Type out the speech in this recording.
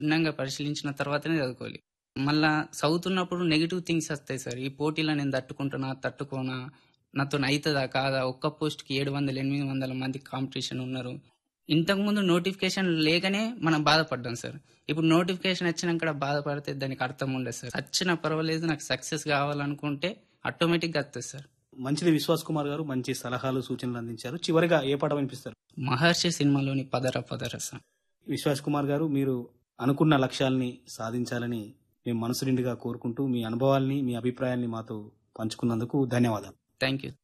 క్షుణ్ణంగా పరిశీలించిన తర్వాతనే చదువుకోవాలి మళ్ళా చదువుతున్నప్పుడు నెగిటివ్ థింగ్స్ వస్తాయి సార్ ఈ పోటీలో నేను తట్టుకుంటున్నా తట్టుకోనా నాతో అవుతుందా కాదా ఒక్క పోస్ట్కి ఏడు వందల ఎనిమిది వందల మంది కాంపిటీషన్ ఉన్నారు ఇంతకుముందు నోటిఫికేషన్ లేకనే మనం బాధపడ్డాం సార్ ఇప్పుడు నోటిఫికేషన్ వచ్చినాక బాధపడితే దానికి అర్థం ఉండదు సార్ వచ్చినా పర్వాలేదు నాకు సక్సెస్ కావాలనుకుంటే ఆటోమేటిక్గా వస్తుంది సార్ మంచిది విశ్వాస్ కుమార్ గారు మంచి సలహాలు సూచనలు అందించారు చివరిగా ఏ పాట వినిపిస్తారు మహర్షి సినిమాలోని పదర పదర సార్ విశ్వాస్ కుమార్ గారు మీరు అనుకున్న లక్ష్యాల్ని సాధించాలని మేము మనసు నిండుగా కోరుకుంటూ మీ అనుభవాల్ని మీ అభిప్రాయాల్ని మాతో పంచుకున్నందుకు ధన్యవాదాలు థ్యాంక్ యూ